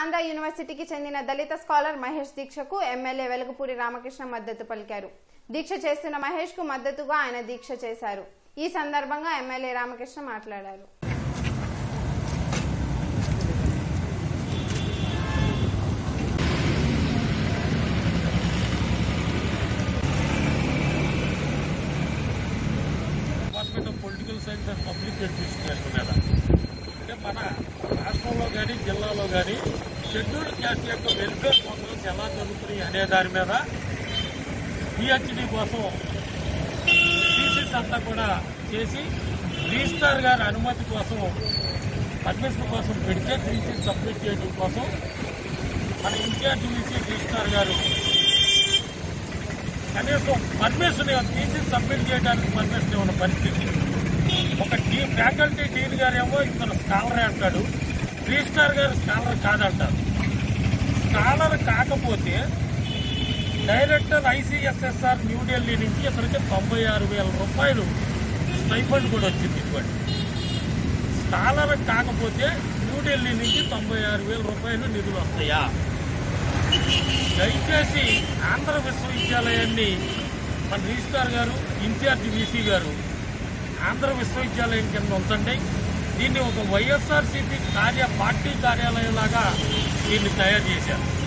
ఆంధ్ర యూనివర్సిటీకి చెందిన దళిత స్కాలర్ మహేష్ దీక్షకు ఎమ్మెల్యే వెలుగుపూడి రామకృష్ణ మద్దతు పలికారు దీక్ష చేస్తున్న మహేష్ కు మద్దతుగా ఆయన దీక్ష చేశారు ఈ సందర్భంగా ఎమ్మెల్యే రామకృష్ణ మాట్లాడారు department of political science and public administration మీద అంటే మన రాష్ట్రంలో కానీ జిల్లాలో కానీ షెడ్యూల్ క్యాస్ట్ యొక్క వెల్ఫేర్ ప్రోగ్రామ్స్ ఎలా జరుగుతున్నాయి అనే దాని మీద పిహెచ్డి కోసం థీసిస్ అంతా కూడా చేసి రిజిస్టార్ గారి అనుమతి కోసం పర్మిషన్ కోసం పెడితే థీసిస్ సబ్మిట్ చేయడం కోసం మన ఇన్ఛార్జ్ వీసీ రిజిస్టార్ గారు కనీసం పర్మిషన్ థీసిస్ సబ్మిట్ చేయడానికి పర్మిషన్ ఇవ్వని పరిస్థితి ఒక టీ ఫ్యాకల్టీ డీన్ గారు ఏమో ఇతను స్కాలరే అంటాడు రిజిస్టార్ గారు స్కాలర్ కాదంటారు స్కాలర్ కాకపోతే డైరెక్టర్ ఐసీఎస్ఎస్ఆర్ న్యూఢిల్లీ నుంచి ఇతనికి తొంభై ఆరు వేల రూపాయలు స్టైఫండ్ కూడా వచ్చింది ఇవ్వండి స్కాలర్ కాకపోతే న్యూఢిల్లీ నుంచి తొంభై ఆరు వేల రూపాయలు నిధులు వస్తాయా దయచేసి ఆంధ్ర విశ్వవిద్యాలయాన్ని మన రిజిస్ట్రార్ గారు ఇన్ఛార్జ్ వీసీ గారు ఆంధ్ర విశ్వవిద్యాలయం కింద ఉంచండి దీన్ని ఒక వైఎస్ఆర్సీపీ కార్య పార్టీ కార్యాలయం లాగా దీన్ని తయారు చేశారు